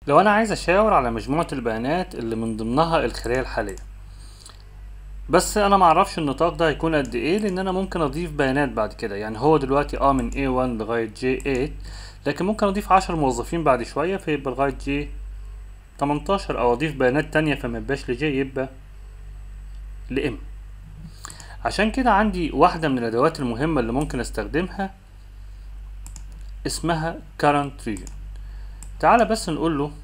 لو انا عايز اشاور على مجموعة البيانات اللي من ضمنها الخلية الحالية بس انا معرفش النطاق ده هيكون قد ايه لان انا ممكن اضيف بيانات بعد كده يعني هو دلوقتي اه من A1 لغاية J8 لكن ممكن اضيف عشر موظفين بعد شوية فيبقى لغاية J 18 او اضيف بيانات تانية فما يبقاش لجي يبقى لام عشان كده عندي واحدة من الادوات المهمة اللي ممكن استخدمها اسمها current region تعالى بس نقول له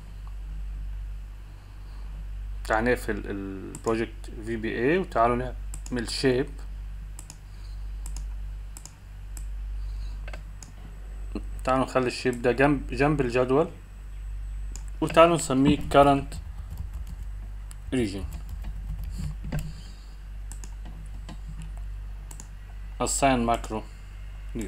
تعالى نقفل البروجكت في بي اي وتعالوا نعمل شيب تعالوا نخلي الشيب ده جنب جنب الجدول وتعالوا نسميه current region assign macro new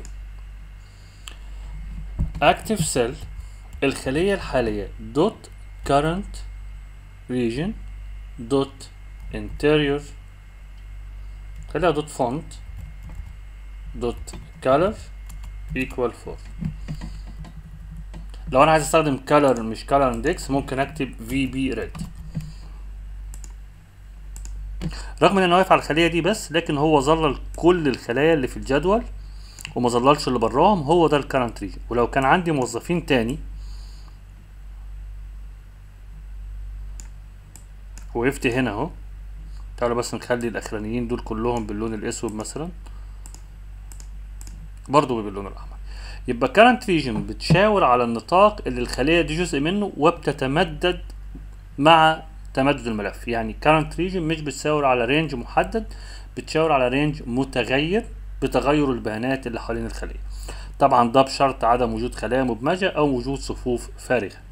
active cell الخلية الحالية dot current region dot interior خليها dot font dot color equal 4 لو انا عايز استخدم color مش color index ممكن اكتب vb red رغم ان انا واقف على الخليه دي بس لكن هو ظلل كل الخلايا اللي في الجدول وما ظللش اللي براهم هو ده الكرنت ريجن ولو كان عندي موظفين تاني وقفت هنا اهو تعالوا بس نخلي الاخرانيين دول كلهم باللون الاسود مثلا برضو باللون الاحمر يبقى current region بتشاور على النطاق اللي الخلية دي جزء منه وبتتمدد مع تمدد الملف يعني current region مش بتشاور على رينج محدد بتشاور على رينج متغير بتغير البيانات اللي حوالين الخلية طبعا ده بشرط عدم وجود خلايا مدمجة او وجود صفوف فارغة